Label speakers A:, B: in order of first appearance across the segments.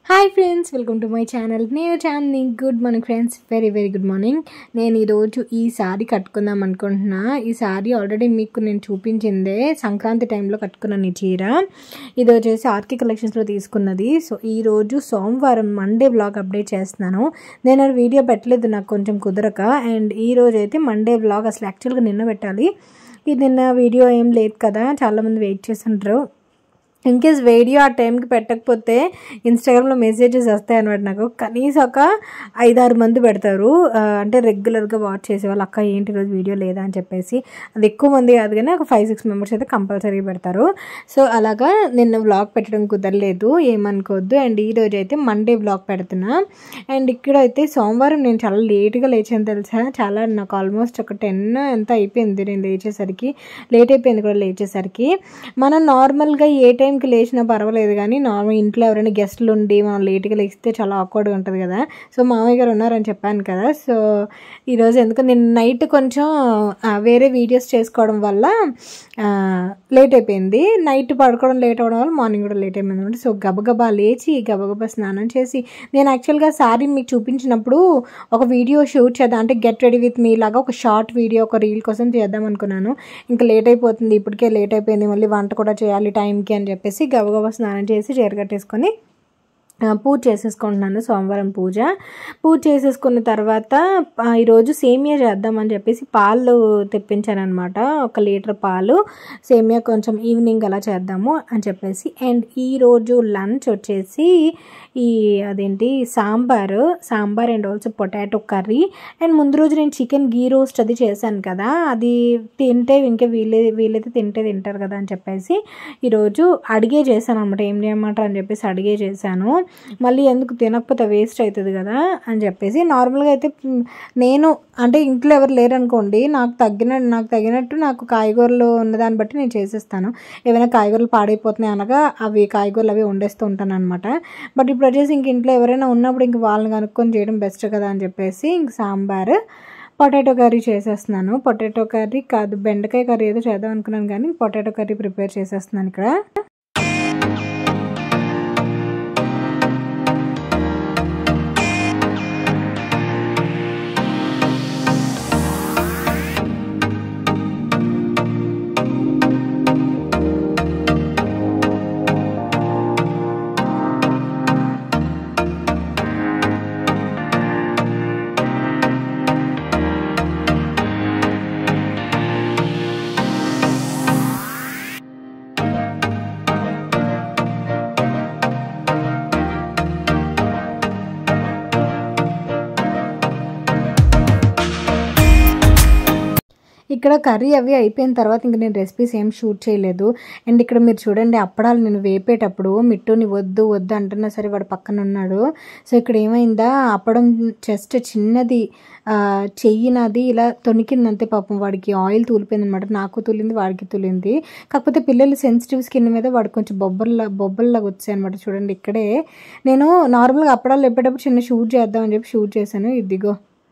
A: hi friends welcome to my channel నేను Chandini good morning friends very very good morning నేను ఈరోజు ఈ sorry కట్టుకుందాం అనుకుంటున్నా ఈ సారీ ఆల్రెడీ మీకు నేను చూపించిందే సంక్రాంతి టైంలో కట్టుకున్నాను ఈ చీర ఇది వచ్చేసి ఆర్కే కలెక్షన్స్లో తీసుకున్నది సో ఈరోజు సోమవారం మండే వ్లాగ్ అప్డేట్ చేస్తున్నాను నేను ఆ వీడియో పెట్టలేదు నాకు కొంచెం కుదరక అండ్ ఈ రోజు అయితే మండే వ్లాగ్ అసలు యాక్చువల్గా నిన్న పెట్టాలి ఇది నిన్న వీడియో ఏం లేదు కదా చాలామంది వెయిట్ చేస్తుంటారు ఇన్ కేస్ వీడియో ఆ టైంకి పెట్టకపోతే ఇన్స్టాగ్రామ్లో మెసేజెస్ వస్తాయి అనమాట నాకు కనీసం ఒక ఐదారు మంది పెడతారు ఆ, అంటే రెగ్యులర్గా వాచ్ చేసేవాళ్ళు అక్క ఏంటి ఈరోజు వీడియో లేదా అని చెప్పేసి అది ఎక్కువ మంది కాదు కానీ ఒక ఫైవ్ సిక్స్ మెంబర్స్ అయితే కంపల్సరీ పెడతారు సో అలాగా నిన్న వ్లాగ్ పెట్టడం కుదరలేదు ఏమనుకోవద్దు అండ్ ఈ రోజు అయితే మండే వ్లాగ్ పెడుతున్నా అండ్ ఇక్కడ అయితే సోమవారం నేను చాలా లేట్గా లేచాను తెలుసా చాలా నాకు ఆల్మోస్ట్ ఒక టెన్ ఎంత అయిపోయింది నేను లేచేసరికి లేట్ అయిపోయింది కూడా లేచేసరికి మనం నార్మల్గా ఏ టైంకి లేచినా పర్వాలేదు కానీ నార్మల్ ఇంట్లో ఎవరైనా గెస్ట్లు ఉండి మనం లేట్గా లేస్తే చాలా ఆక్వర్డ్గా ఉంటుంది కదా సో మామయ్య గారు ఉన్నారని చెప్పాను కదా సో ఈరోజు ఎందుకు నేను నైట్ కొంచెం ఆ, వేరే వీడియోస్ చేసుకోవడం వల్ల లేట్ అయిపోయింది నైట్ పడుకోవడం లేట్ అవ్వడం వల్ల మార్నింగ్ కూడా లేట్ అయిపోయింది అనమాట సో గబగబా లేచి గబగబా స్నానం చేసి నేను యాక్చువల్గా శారీ మీకు చూపించినప్పుడు ఒక వీడియో షూట్ చేద్దాం అంటే గెట్ రెడీ విత్ మీ లాగా ఒక షార్ట్ వీడియో ఒక రీల్ కోసం చేద్దాం అనుకున్నాను ఇంకా లేట్ అయిపోతుంది ఇప్పటికే లేట్ అయిపోయింది మళ్ళీ వంట కూడా చేయాలి టైంకి అని చెప్పేసి గబగబా స్నానం చేసి చీర కట్టేసుకొని ఆ, పూజ చేసేసుకుంటున్నాను సోమవారం పూజ పూజ చేసేసుకున్న తర్వాత ఆ, ఈరోజు సేమియా చేద్దామని చెప్పేసి పాలు తెప్పించాను అనమాట ఒక లీటర్ పాలు సేమియా కొంచెం ఈవినింగ్ అలా చేద్దాము అని చెప్పేసి అండ్ ఈరోజు లంచ్ వచ్చేసి ఈ అదేంటి sambar sambar and also potato curry and ముందు రోజు నేను చికెన్ గీ రోస్ట్ అది చేశాను కదా అది తింటే ఇంకా వీళ్ళే వీళ్ళైతే తింటే తింటారు కదా అని చెప్పేసి ఈరోజు అడిగే చేశాను అనమాట ఏం చేయమంటారు అని చెప్పేసి అడిగే చేశాను మళ్ళీ ఎందుకు తినకపోతే వేస్ట్ అవుతుంది కదా అని చెప్పేసి నార్మల్గా అయితే మ్, నేను అంటే ఇంట్లో ఎవరు లేరనుకోండి నాకు తగ్గిన నాకు తగినట్టు నాకు కాయగూరలు ఉన్నదాన్ని బట్టి నేను చేసేస్తాను ఏమైనా కాయగూరలు పాడైపోతున్నాయి అనగా అవి కాయగూరలు అవి వండేస్తూ ఉంటాను అనమాట బట్ ఇప్పుడు వచ్చేసి ఇంక ఇంట్లో ఎవరైనా ఉన్నప్పుడు ఇంక వాళ్ళని కనుక్కొని చేయడం బెస్ట్ కదా అని చెప్పేసి ఇంక సాంబార్ పొటాటో కర్రీ చేసేస్తున్నాను పొటాటో కర్రీ కాదు బెండకాయ కర్రీ ఏదో చేద్దాం అనుకున్నాను కానీ పొటాటో కర్రీ ప్రిపేర్ చేసేస్తున్నాను ఇక్కడ ఇక్కడ కర్రీ అవి అయిపోయిన తర్వాత ఇంక నేను రెసిపీస్ ఏం షూట్ చేయలేదు అండ్ ఇక్కడ మీరు చూడండి అప్పడాలు నేను వేపేటప్పుడు మిట్టుని వద్దు వద్దు అంటున్నా సరే వాడు పక్కన ఉన్నాడు సో ఇక్కడ ఏమైందా అప్పడం జస్ట్ చిన్నది ఆ, చెయ్యి నాది ఇలా తొణికిందంతే పాపం వాడికి ఆయిల్ తూలిపోయింది అనమాట నాకు తూలింది వాడికి తూలింది కాకపోతే పిల్లలు సెన్సిటివ్ స్కిన్ మీద వాడికి కొంచెం బొబ్బల్లా బొబ్బల్లాగా వచ్చాయి అనమాట చూడండి ఇక్కడే నేను నార్మల్గా అప్పడాలు చెప్పేటప్పుడు చిన్న షూట్ చేద్దామని చెప్పి షూట్ చేశాను ఇదిగో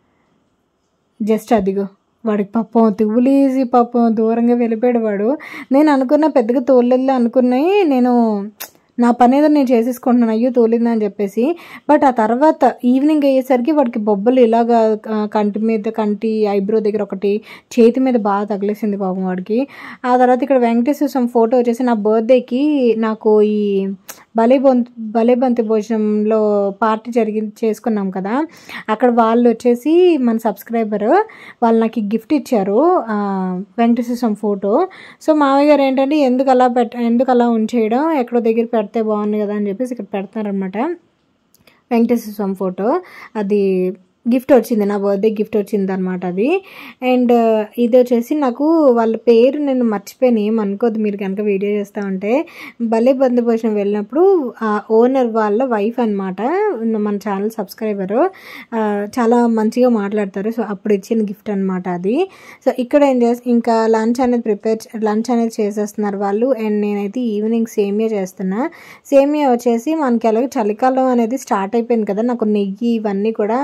A: జస్ట్ అదిగో వాడికి పాపం తివ్వులేసి పాపం దూరంగా వెళ్ళిపోయాడు వాడు నేను అనుకున్న పెద్దగా తోలేదు అనుకున్నాయి నేను నా పని ఏదో నేను చేసేసుకుంటున్నాను అయ్యో తోలిందా అని చెప్పేసి బట్ ఆ తర్వాత ఈవినింగ్ అయ్యేసరికి వాడికి బొబ్బలు ఇలాగా ఆ, కంటి మీద కంటి ఐబ్రో దగ్గర ఒకటి చేతి మీద బాగా తగిలేసింది పాపం వాడికి ఆ తర్వాత ఇక్కడ వెంకటేశ్వర స్వామి ఫోటో వచ్చేసి నా బర్త్డేకి నాకు ఈ భలే బొంత్ భలే బంతి భోజనంలో పార్టీ జరిగి చేసుకున్నాం కదా అక్కడ వాళ్ళు వచ్చేసి మన సబ్స్క్రైబర్ వాళ్ళు నాకు ఈ గిఫ్ట్ ఇచ్చారు ఆ, వెంకటేశ్వర స్వామి ఫోటో సో మామయ్య గారు ఏంటంటే ఎందుకు అలా పెట్ట ఎందుకు అలా ఉంచేయడం ఎక్కడో దగ్గర పెడితే బాగుంది కదా అని చెప్పేసి ఇక్కడ పెడతారనమాట వెంకటేశ్వర స్వామి ఫోటో అది గిఫ్ట్ వచ్చింది నా బర్త్డే గిఫ్ట్ వచ్చింది అనమాట అది అండ్ ఇది వచ్చేసి నాకు వాళ్ళ పేరు నేను మర్చిపోయాను ఏం అనుకోద్దు మీరు కనుక వీడియో చేస్తూ ఉంటే భలే బంధుభోజనం వెళ్ళినప్పుడు ఆ ఓనర్ వాళ్ళ వైఫ్ అనమాట మన ఛానల్ సబ్స్క్రైబరు చాలా మంచిగా మాట్లాడతారు సో అప్పుడు ఇచ్చిన గిఫ్ట్ అనమాట అది సో ఇక్కడ ఏం చేసి ఇంకా లంచ్ అనేది ప్రిపేర్ లంచ్ అనేది చేసేస్తున్నారు వాళ్ళు అండ్ నేనైతే ఈవినింగ్ సేమియా చేస్తున్నా సేమియా వచ్చేసి మనకి అలాగే చలికాలం అనేది స్టార్ట్ అయిపోయింది కదా నాకు నెయ్యి ఇవన్నీ కూడా గడ్డ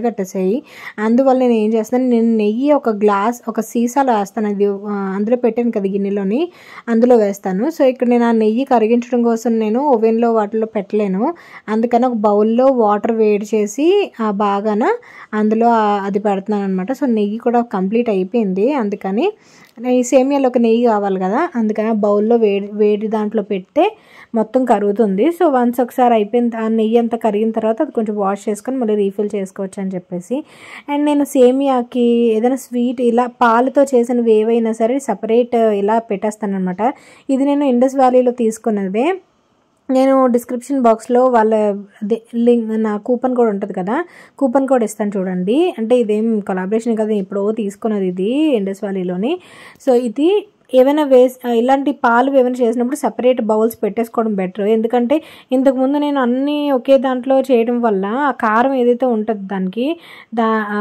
A: కట్టేసాయి అందువల్ల నేను ఏం చేస్తాను నేను నెయ్యి ఒక గ్లాస్ ఒక సీసాలో వేస్తాను అది ఆ, అందులో పెట్టాను కదా గిన్నెలోని అందులో వేస్తాను సో ఇక్కడ నేను ఆ నెయ్యి కరిగించడం కోసం నేను ఓవెన్లో వాటిలో పెట్టలేను అందుకని ఒక బౌల్లో వాటర్ వేడి చేసి ఆ బాగాన అందులో ఆ- అది పెడుతున్నాను అనమాట సో నెయ్యి కూడా కంప్లీట్ అయిపోయింది అందుకని ఈ సేమియాలో ఒక నెయ్యి కావాలి కదా అందుకని ఆ బౌల్లో వేడి వేడి దాంట్లో పెడితే మొత్తం కరుగుతుంది సో వన్స్ ఒకసారి అయిపోయిన ఆ నెయ్యి అంతా కరిగిన తర్వాత అది కొంచెం వాష్ చేసుకొని మళ్ళీ రీఫిల్ చేసుకోవచ్చు అని చెప్పేసి అండ్ నేను సేమియాకి ఏదైనా స్వీట్ ఇలా పాలతో చేసినవి ఏవైనా సరే సపరేట్ ఇలా పెట్టేస్తాను అనమాట ఇది నేను ఇండస్ వ్యాలీలో తీసుకున్నదే నేను డిస్క్రిప్షన్ బాక్స్లో వాళ్ళ అదే లింక్ నా కూపన్ కోడ్ ఉంటుంది కదా కూపన్ కోడ్ ఇస్తాను చూడండి అంటే ఇదేం కొలాబరేషన్ కదా ఎప్పుడో తీసుకున్నది ఇది ఇండస్ వ్యాలీలోని సో ఇది ఏమైనా వేస్ ఇలాంటి పాలు ఏమైనా చేసినప్పుడు సపరేట్ బౌల్స్ పెట్టేసుకోవడం బెటర్ ఎందుకంటే ఇంతకుముందు నేను అన్నీ ఒకే దాంట్లో చేయడం వల్ల ఆ కారం ఏదైతే ఉంటుంది దానికి దా ఆ,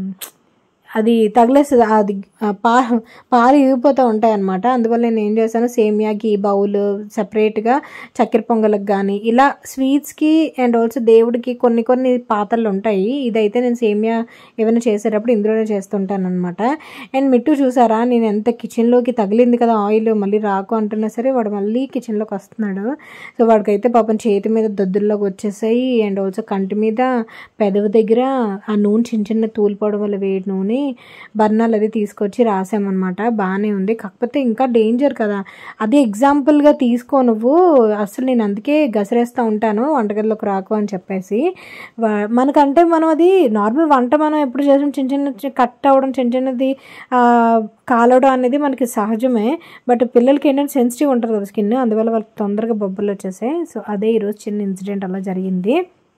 A: అది తగిలేస్తుంది అది ఆ పా పాలు ఇరిగిపోతూ ఉంటాయి అనమాట అందువల్ల నేను ఏం చేశాను సేమియాకి బౌల్ సపరేట్గా చక్కెర పొంగలకు కానీ ఇలా స్వీట్స్కి అండ్ ఆల్సో దేవుడికి కొన్ని కొన్ని పాత్రలు ఉంటాయి ఇదైతే నేను సేమియా ఏమైనా చేసేటప్పుడు ఇందులోనే చేస్తుంటాను అనమాట అండ్ మిట్టు చూసారా నేను ఎంత కిచెన్లోకి తగిలింది కదా ఆయిల్ మళ్ళీ రాకు అంటున్నా సరే వాడు మళ్ళీ కిచెన్లోకి వస్తున్నాడు సో వాడికైతే పాపం చేతి మీద దద్దుల్లోకి వచ్చేసాయి అండ్ ఆల్సో కంటి మీద పెదవి దగ్గర ఆ నూనె చిన్న చిన్న తూలిపోవడం వల్ల వేడి నూనె బర్నాలు అది తీసుకొచ్చి రాసామన్నమాట బాగానే ఉంది కాకపోతే ఇంకా డేంజర్ కదా అది ఎగ్జాంపుల్గా తీసుకో నువ్వు అసలు నేను అందుకే గసరేస్తూ ఉంటాను వంటగదిలోకి రాకు అని చెప్పేసి వా- మనకంటే మనం అది నార్మల్ వంట మనం ఎప్పుడు చేసాం చిన్న చిన్న చి- కట్ అవ్వడం చిన్న చిన్నది ఆ, కాలవడం అనేది మనకి సహజమే బట్ పిల్లలకి ఏంటంటే సెన్సిటివ్ ఉంటుంది కదా స్కిన్ అందువల్ల వాళ్ళకి తొందరగా బొబ్బలు వచ్చేసాయి సో అదే ఈరోజు చిన్న ఇన్సిడెంట్ అలా జరిగింది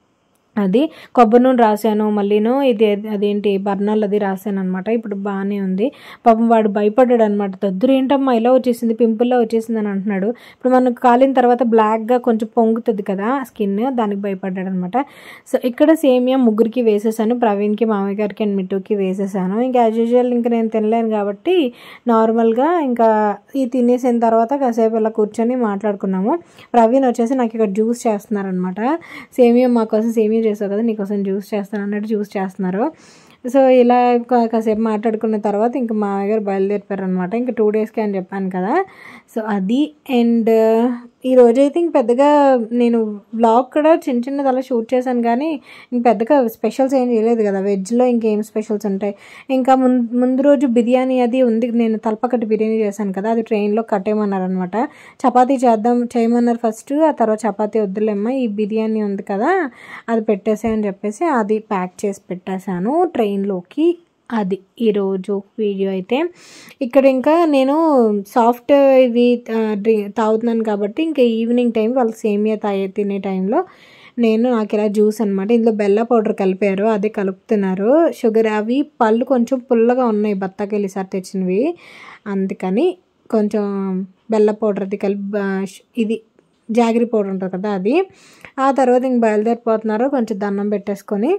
A: అది కొబ్బరి నూనె రాశాను మళ్ళీను ఇది అదేంటి బర్నాలు అది రాశాను అనమాట ఇప్పుడు బాగానే ఉంది పాపం వాడు భయపడ్డాడు అనమాట దద్దురు ఏంటమ్మా ఇలా వచ్చేసింది పింపుల్లా వచ్చేసింది అని అంటున్నాడు ఇప్పుడు మనకు కాలిన తర్వాత బ్లాక్గా కొంచెం పొంగుతుంది కదా స్కిన్ దానికి భయపడ్డాడు అనమాట సో ఇక్కడ సేమియా ముగ్గురికి వేసేసాను ప్రవీణ్కి మామయ్య గారికి అండ్ మిట్టుకి వేసేసాను ఇంకా యాజ్ యూజువల్ ఇంకా నేను తినలేను కాబట్టి నార్మల్గా ఇంకా ఈ తినేసిన తర్వాత కాసేపు ఇలా కూర్చొని మాట్లాడుకున్నాము ప్రవీణ్ వచ్చేసి నాకు ఇక్కడ జ్యూస్ చేస్తున్నారనమాట సేమియా మా కోసం సేమియా చేసావు కదా నీకోసం జ్యూస్ చేస్తాను అన్నట్టు జ్యూస్ చేస్తున్నారు సో ఇలా కా- కాసేపు మాట్లాడుకున్న తర్వాత ఇంకా మా గారు బయలుదేరిపారు అనమాట ఇంకా టూ డేస్కి అని చెప్పాను కదా సో అది అండ్ ఈ రోజైతే ఇంక పెద్దగా నేను బ్లాగ్ కూడా చిన్న చిన్నది అలా షూట్ చేశాను కానీ ఇంక పెద్దగా స్పెషల్స్ ఏం చేయలేదు కదా వెజ్లో ఇంకేం స్పెషల్స్ ఉంటాయి ఇంకా ముందు ముందు రోజు బిర్యానీ అది ఉంది నేను తలపకట్టు బిర్యానీ చేశాను కదా అది ట్రైన్లో కట్టేయమన్నారు అనమాట చపాతీ చేద్దాం చేయమన్నారు ఫస్ట్ ఆ తర్వాత చపాతీ వద్దులేమ్మా ఈ బిర్యానీ ఉంది కదా అది పెట్టేసే అని చెప్పేసి అది ప్యాక్ చేసి పెట్టేశాను ట్రైన్లోకి అది ఈరోజు వీడియో అయితే ఇక్కడ ఇంకా నేను సాఫ్ట్ ఇవి ఆ, డ్రి తాగుతున్నాను కాబట్టి ఇంకా ఈవినింగ్ టైం వాళ్ళకి సేమియా తాగే తినే టైంలో నేను నాకు ఇలా జ్యూస్ అనమాట ఇందులో బెల్ల పౌడర్ కలిపారు అదే కలుపుతున్నారు షుగర్ అవి పళ్ళు కొంచెం పుల్లగా ఉన్నాయి బత్తాకాయలు ఈసారి తెచ్చినవి అందుకని కొంచెం బెల్ల పౌడర్ అది కలిపి ఆ, ష్- ఇది జాగిరి పౌడర్ ఉంటుంది కదా అది ఆ తర్వాత ఇంక బయలుదేరిపోతున్నారు కొంచెం దండం పెట్టేసుకొని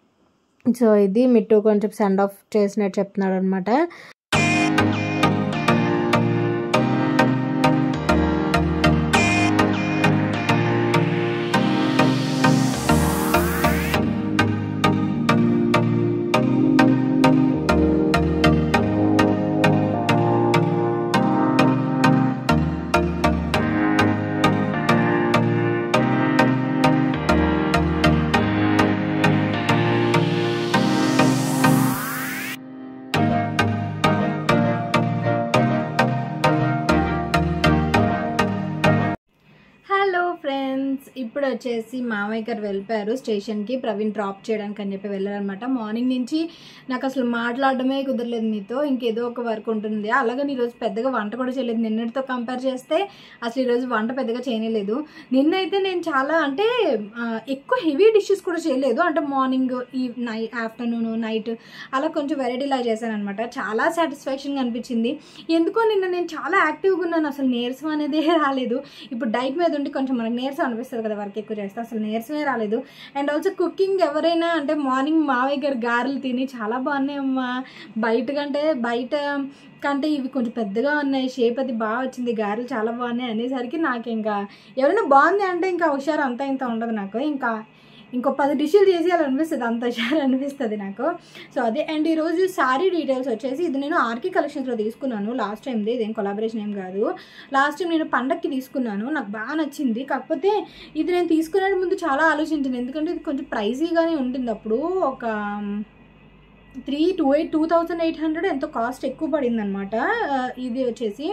A: సో ఇది మిట్టు కొంచెం సెండ్ ఆఫ్ చేసినట్టు చెప్తున్నాడు అనమాట హలో ఫ్రెండ్స్ ఇప్పుడు వచ్చేసి మామయ్య గారు వెళ్ళిపోయారు స్టేషన్కి ప్రవీణ్ డ్రాప్ చేయడానికి అని చెప్పి వెళ్ళారనమాట మార్నింగ్ నుంచి నాకు అసలు మాట్లాడడమే కుదరలేదు మీతో ఇంకేదో ఒక వర్క్ ఉంటుంది అలాగని ఈరోజు పెద్దగా వంట కూడా చేయలేదు నిన్నటితో కంపేర్ చేస్తే అసలు ఈరోజు వంట పెద్దగా చేయలేదు నిన్నైతే నేను చాలా అంటే ఆ, ఎక్కువ హెవీ డిషెస్ కూడా చేయలేదు అంటే మార్నింగ్ ఈ నై ఆఫ్టర్నూన్ నైట్ అలా కొంచెం వెరైటీలా చేశాను అనమాట చాలా సాటిస్ఫాక్షన్గా అనిపించింది ఎందుకో నిన్న నేను చాలా యాక్టివ్గా ఉన్నాను అసలు నీరసం అనేది రాలేదు ఇప్పుడు డైట్ మీద ఉండి కొంచెం మనకు నీరసం అనిపిస్తుంది కదా వర్క్ ఎక్కువ చేస్తే అసలు నీరసమే రాలేదు అండ్ ఆల్సో కుకింగ్ ఎవరైనా అంటే మార్నింగ్ మావయ్య గారు గారెలు తిని చాలా బాగున్నాయి అమ్మా బయట కంటే బయట కంటే ఇవి కొంచెం పెద్దగా ఉన్నాయి షేప్ అది బాగా వచ్చింది గారెలు చాలా బాగున్నాయి అనేసరికి నాకు ఇంకా ఎవరైనా బాగుంది అంటే ఇంకా హుషారు అంతా ఇంత ఉండదు నాకు ఇంకా ఇంకో పది డిష్లు చేసేయాలనిపిస్తుంది అంత షేర్ అనిపిస్తుంది నాకు సో అదే అండ్ ఈరోజు శారీ డీటెయిల్స్ వచ్చేసి ఇది నేను ఆర్కే కలెక్షన్స్లో తీసుకున్నాను లాస్ట్ టైంది ఇదేం కొలాబరేషన్ ఏం కాదు లాస్ట్ టైం నేను పండక్కి తీసుకున్నాను నాకు బాగా నచ్చింది కాకపోతే ఇది నేను తీసుకునే ముందు చాలా ఆలోచించాను ఎందుకంటే ఇది కొంచెం ప్రైజీగానే ఉంటుంది అప్పుడు ఒక three two eight two thousand eight hundred ఎంతో కాస్ట్ ఎక్కువ పడింది అనమాట ఇది వచ్చేసి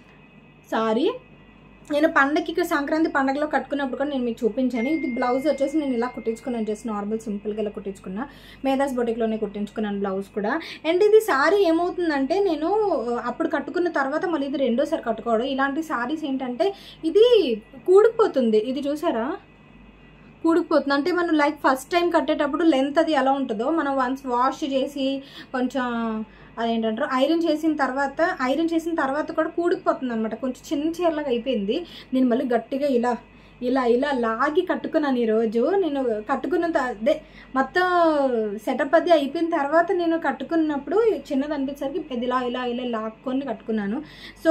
A: సారీ నేను పండగకి ఇక్కడ సంక్రాంతి పండగలో కట్టుకున్నప్పుడు కూడా నేను మీకు చూపించాను ఇది బ్లౌజ్ వచ్చేసి నేను ఇలా కుట్టించుకున్నాను జస్ట్ నార్మల్ సింపుల్గా ఇలా కుట్టించుకున్నా మేధాస్ బొటిక్లోనే కుట్టించుకున్నాను బ్లౌజ్ కూడా అండ్ ఇది సారీ ఏమవుతుందంటే నేను అప్పుడు కట్టుకున్న తర్వాత మళ్ళీ ఇది రెండోసారి కట్టుకోవడం ఇలాంటి సారీస్ ఏంటంటే ఇది కూడిపోతుంది ఇది చూసారా కూడుకుపోతుంది అంటే మనం లైక్ ఫస్ట్ టైం కట్టేటప్పుడు లెంత్ అది ఎలా ఉంటుందో మనం వన్స్ వాష్ చేసి కొంచెం అదేంటంటారు ఐరన్ చేసిన తర్వాత ఐరన్ చేసిన తర్వాత కూడా కూడుకుపోతుంది అనమాట కొంచెం చిన్న చీరలాగా అయిపోయింది నేను మళ్ళీ గట్టిగా ఇలా ఇలా ఇలా లాగి కట్టుకున్నాను ఈరోజు నేను కట్టుకున్న త- అదే మొత్తం సెటప్ అది అయిపోయిన తర్వాత నేను కట్టుకున్నప్పుడు చిన్నది అనిపించరికి ఇది ఇలా ఇలా ఇలా లాక్కొని కట్టుకున్నాను సో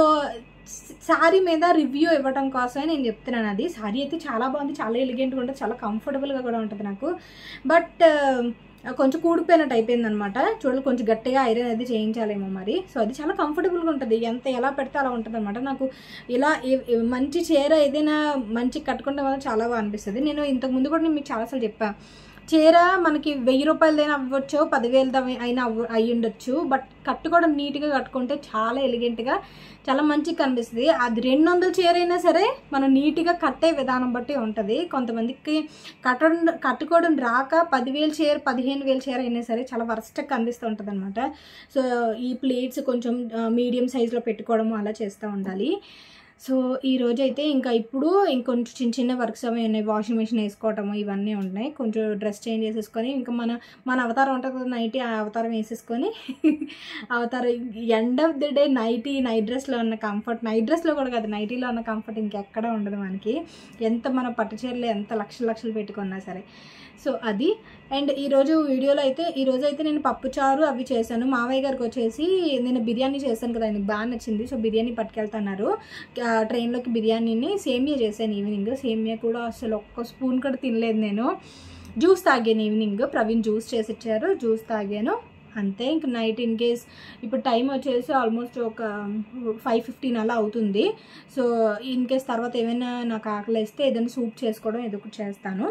A: శారీ మీద రివ్యూ ఇవ్వడం కోసమే నేను చెప్తున్నాను అది శారీ అయితే చాలా బాగుంది చాలా ఎలిగెంట్గా ఉంటుంది చాలా కంఫర్టబుల్గా కూడా ఉంటుంది నాకు బట్ కొంచెం కూడిపోయినట్టు అయిపోయింది అనమాట చూడాలి కొంచెం గట్టిగా ఐరన్ అది చేయించాలేమో మరి సో అది చాలా కంఫర్టబుల్గా ఉంటుంది ఎంత ఎలా పెడితే అలా ఉంటుంది అనమాట నాకు ఇలా ఏ- ఏ- మంచి చీర ఏదైనా మంచి కట్టుకుంటే వల్ల చాలా బాగా అనిపిస్తుంది నేను ఇంతకు ముందు కూడా నేను మీకు చాలాసార్లు చెప్పాను చీర మనకి వెయ్యి రూపాయలదైనా అవ్వచ్చు పదివేలది అయినా అవ్వ అయ్యి ఉండొచ్చు బట్ కట్టుకోవడం నీట్గా కట్టుకుంటే చాలా ఎలిగెంట్గా చాలా మంచిగా కనిపిస్తుంది అది రెండు వందల చీర అయినా సరే మనం నీట్గా కట్టే విధానం బట్టి ఉంటుంది కొంతమందికి కట్టడం కట్టుకోవడం రాక పదివేలు చీర పదిహేను వేల చీర అయినా సరే చాలా వరస్ట్గా కనిపిస్తూ ఉంటుంది అనమాట సో ఈ ప్లేట్స్ కొంచెం మీడియం సైజులో పెట్టుకోవడము అలా చేస్తూ ఉండాలి సో ఈ రోజు అయితే ఇంకా ఇప్పుడు ఇంకొంచెం చిన్న చిన్న వర్క్స్ అవి ఉన్నాయి వాషింగ్ మిషన్ వేసుకోవటము ఇవన్నీ ఉన్నాయి కొంచెం డ్రెస్ చేంజ్ చేసేసుకొని ఇంకా మన మన అవతారం ఉంటుంది కదా నైటీ ఆ అవతారం వేసేసుకొని అవతారం end of the day nightie night డ్రెస్లో ఉన్న కంఫర్ట్ నైట్ డ్రెస్లో కూడా కాదు నైటీలో ఉన్న కంఫర్ట్ ఇంకెక్కడ ఉండదు మనకి ఎంత మన పట్టు చీరలు ఎంత లక్షలు లక్షలు పెట్టుకున్నా సరే సో అది అండ్ ఈరోజు వీడియోలో అయితే ఈరోజు అయితే నేను పప్పుచారు అవి చేశాను మావయ్య గారికి వచ్చేసి నేను బిర్యానీ చేశాను కదా ఆయనకి బాగా నచ్చింది సో బిర్యానీ పట్టుకెళ్తున్నారు ఆ, ట్రైన్లోకి బిర్యానీని సేమియా చేశాను ఈవినింగ్ సేమియా కూడా అసలు ఒక్క స్పూన్ కూడా తినలేదు నేను జ్యూస్ తాగాను ఈవినింగ్ ప్రవీణ్ జ్యూస్ చేసి ఇచ్చారు జ్యూస్ తాగాను అంతే ఇంక నైట్ ఇన్ కేస్ ఇప్పుడు టైం వచ్చేసి ఆల్మోస్ట్ ఒక ఫైవ్ ఫిఫ్టీన్ అలా అవుతుంది సో ఇన్ కేస్ తర్వాత ఏమైనా నాకు ఆకలి వేస్తే ఏదైనా సూప్ చేసుకోవడం ఏదో ఒకటి చేస్తాను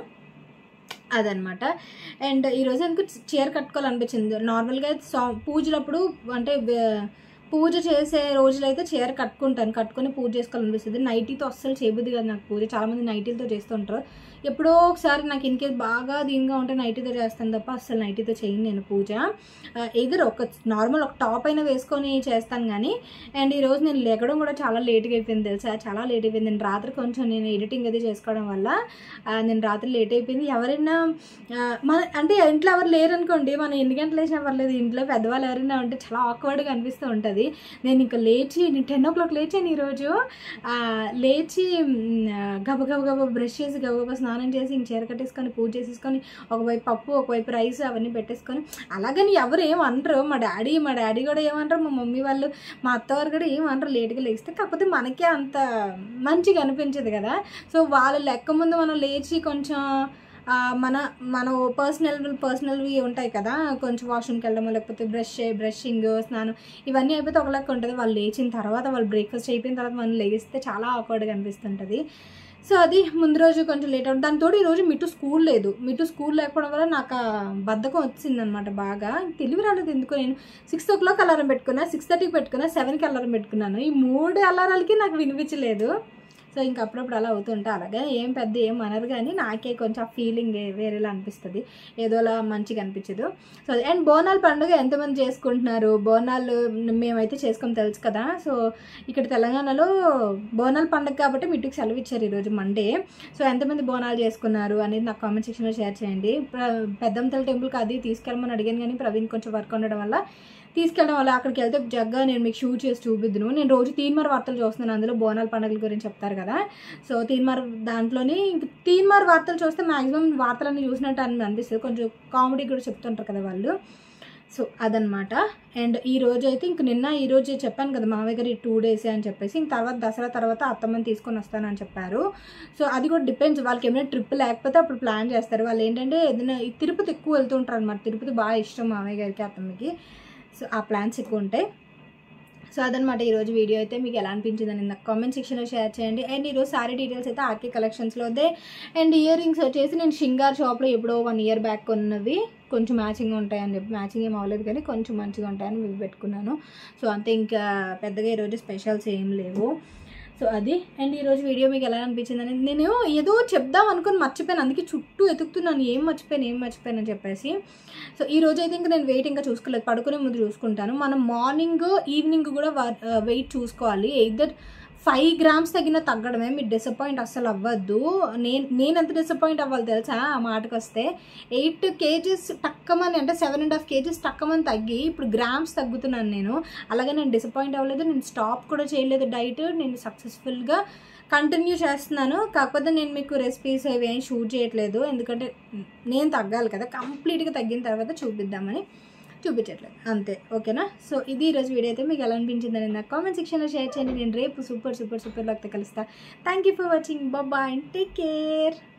A: అదనమాట అండ్ ఈరోజు ఎందుకు చీర కట్టుకోవాలనిపించింది నార్మల్గా సా పూజలప్పుడు అంటే వే- పూజ చేసే రోజులైతే చీర కట్టుకుంటాను కట్టుకొని పూజ చేసుకోవాలనిపిస్తుంది నైటీతో అస్సలు చేయబుద్ది కదా నాకు పూజ చాలామంది నైటీలతో చేస్తుంటారు ఎప్పుడో ఒకసారి నాకు ఇన్ కేస్ బాగా దీనిగా ఉంటే నైటీతో చేస్తాను తప్ప అస్సలు నైటీతో చేయను నేను పూజ ఎదురు ఒక నార్మల్ ఒక టాప్ అయినా వేసుకొని చేస్తాను కానీ అండ్ ఈరోజు నేను లేకడం కూడా చాలా లేట్గా అయిపోయింది తెలుసా చాలా లేట్ అయిపోయింది నేను రాత్రి కొంచెం నేను ఎడిటింగ్ అది చేసుకోవడం వల్ల ఆ, నేను రాత్రి లేట్ అయిపోయింది ఎవరైనా ఆ, మన అంటే ఇంట్లో ఎవరు లేరు అనుకోండి మనం ఎన్ని గంటలు వేసినా పర్లేదు ఇంట్లో పెద్దవాళ్ళు ఎవరైనా ఉంటే చాలా ఆక్వర్డ్గా అనిపిస్తూ ఉంటుంది నేను ఇంకా లేచి నేను టెన్ ఓ క్లాక్ లేచాను ఈరోజు ఆ, లేచి మ్, ఆ, గబ గబ గబ బ్రష్ చేసి గబ గబ స్నానం చేసి ఇంక చీర కట్టేసుకొని పూజ చేసేసుకొని ఒకవైపు పప్పు ఒకవైపు రైస్ అవన్నీ పెట్టేసుకొని అలాగని ఎవరు ఏం అనరు మా డాడీ మా డాడీ కూడా ఏమనరు మా మమ్మీ వాళ్ళు మా అత్తవారు కూడా ఏం అనరు లేట్గా లేస్తే కాకపోతే మనకే అంత మంచిగా అనిపించదు కదా సో వాళ్ళ లెక్క ముందు మనం లేచి కొంచెం ఆ, మన మన పర్సనల్ పర్సనల్వి ఉంటాయి కదా కొంచెం వాష్రూమ్కి వెళ్ళడము లేకపోతే బ్రష్ బ్రషింగ్ స్నానం ఇవన్నీ అయిపోతే ఒక లెక్క ఉంటుంది వాళ్ళు లేచిన తర్వాత వాళ్ళు బ్రేక్ఫాస్ట్ అయిపోయిన తర్వాత మనం లేస్తే చాలా ఆక్వర్డ్గా అనిపిస్తుంటుంది సో అది ముందు రోజు కొంచెం లేట్ అవుతుంది దానితో ఈరోజు మిట్టు స్కూల్ లేదు మిట్టు స్కూల్ లేకపోవడం వల్ల నాకు ఆ బద్ధకం వచ్చిందనమాట బాగా తెలివి రాలేదు ఎందుకో నేను సిక్స్ ఓ క్లాక్ అలారం పెట్టుకున్నా సిక్స్ థర్టీకి పెట్టుకున్నా సెవెన్కి అలారం పెట్టుకున్నాను ఈ మూడు అలారాలకి నాకు వినిపించలేదు సో ఇంక అప్పుడప్పుడు అలా అవుతుంటా అలాగే ఏం పెద్ద ఏం అనరు కానీ నాకే కొంచెం ఆ ఫీలింగ్ వేరేలా అనిపిస్తుంది ఏదోలా మంచిగా అనిపించదు సో అండ్ బోనాల పండుగ ఎంతమంది చేసుకుంటున్నారు బోనాలు మేమైతే చేసుకోం తెలుసు కదా సో ఇక్కడ తెలంగాణలో బోనాల పండుగ కాబట్టి మిట్టుకు సెలవు ఇచ్చారు ఈరోజు మండే సో ఎంతమంది బోనాలు చేసుకున్నారు అనేది నాకు కామెంట్ సెక్షన్లో షేర్ చేయండి ప్ర- పెద్దంతల టెంపుల్కి అది తీసుకెళ్ళమని అడిగాను కానీ ప్రవీణ్ కొంచెం వర్క్ ఉండడం వల్ల తీసుకెళ్ళడం వల్ల అక్కడికి వెళ్తే జగ్గా నేను మీకు షూట్ చేసి చూపిద్దును నేను రోజు తీన్మార్ వార్తలు చూస్తున్నాను అందులో బోనాల పండుగల గురించి చెప్తారు కదా సో తీన్మార్ దాంట్లోని ఇంక తీన్మార్ వార్తలు చూస్తే మాక్సిమం వార్తలన్నీ చూసినట్టు అని అనిపిస్తుంది కొంచెం కామెడీ కూడా చెప్తుంటారు కదా వాళ్ళు సో అదనమాట అండ్ ఈ రోజు అయితే ఇంక నిన్న ఈ రోజు చెప్పాను కదా మామయ్య గారు ఈ టూ డేసే అని చెప్పేసి ఇంక తర్వాత దసరా తర్వాత అత్తమ్మని తీసుకొని వస్తానని చెప్పారు సో అది కూడా డిపెండ్స్ వాళ్ళకి ఏమైనా ట్రిప్ లేకపోతే అప్పుడు ప్లాన్ చేస్తారు వాళ్ళు ఏంటంటే ఏదైనా ఈ తిరుపతి ఎక్కువ వెళ్తుంటారు అనమాట తిరుపతి బాగా ఇష్టం మామయ్య గారికి అత్తమ్మకి సో ఆ ప్లాన్స్ ఎక్కువ ఉంటాయి సో అదనమాట ఈరోజు వీడియో అయితే మీకు ఎలా అనిపించింది అని నాకు కామెంట్ సెక్షన్లో షేర్ చేయండి అండ్ ఈరోజు సారీ డీటెయిల్స్ అయితే ఆర్కే కలెక్షన్స్లో అదే అండ్ ఇయర్ రింగ్స్ వచ్చేసి నేను షింగార్ షాప్లో ఎప్పుడో వన్ ఇయర్ బ్యాక్ కొన్నవి కొంచెం మ్యాచింగ్ ఉంటాయని చెప్పి మ్యాచింగ్ ఏం అవ్వలేదు కానీ కొంచెం మంచిగా ఉంటాయని ఇవి పెట్టుకున్నాను సో అంతే ఇంకా పెద్దగా ఈరోజు స్పెషల్స్ ఏం లేవు సో అది అండ్ ఈరోజు వీడియో మీకు ఎలా అనిపించింది అనేది నేను ఏదో చెప్దాం అనుకుని మర్చిపోయాను అందుకే చుట్టూ ఎతుకుతున్నాను ఏం మర్చిపోయాను ఏం మర్చిపోయాను అని చెప్పేసి సో ఈ రోజు అయితే ఇంకా నేను వెయిట్ ఇంకా చూసుకోలేదు పడుకునే ముందు చూసుకుంటాను మనం మార్నింగ్ ఈవినింగ్ కూడా వెయిట్ చూసుకోవాలి ఎయిదర్ ఫైవ్ గ్రామ్స్ తగిన తగ్గడమే మీరు డిసప్పాయింట్ అస్సలు అవ్వద్దు నేను నేను ఎంత డిసప్పాయింట్ అవ్వాలి తెలుసా ఆ మాటకు వస్తే ఎయిట్ కేజీస్ టక్కమని అంటే సెవెన్ అండ్ హాఫ్ కేజీస్ టక్కమని తగ్గి ఇప్పుడు గ్రామ్స్ తగ్గుతున్నాను నేను అలాగే నేను డిసప్పాయింట్ అవ్వలేదు నేను స్టాప్ కూడా చేయలేదు డైట్ నేను సక్సెస్ఫుల్గా కంటిన్యూ చేస్తున్నాను కాకపోతే నేను మీకు రెసిపీస్ అవి ఏం షూట్ చేయట్లేదు ఎందుకంటే నేను తగ్గాలి కదా కంప్లీట్గా తగ్గిన తర్వాత చూపిద్దామని చూపించట్లేదు అంతే ఓకేనా సో ఇది ఈరోజు వీడియో అయితే మీకు ఎలా అనిపించిందని నాకు కామెంట్ సెక్షన్లో షేర్ చేయండి నేను రేపు సూపర్ సూపర్ సూపర్ లాక్తో కలుస్తా thank you for watching bye and take care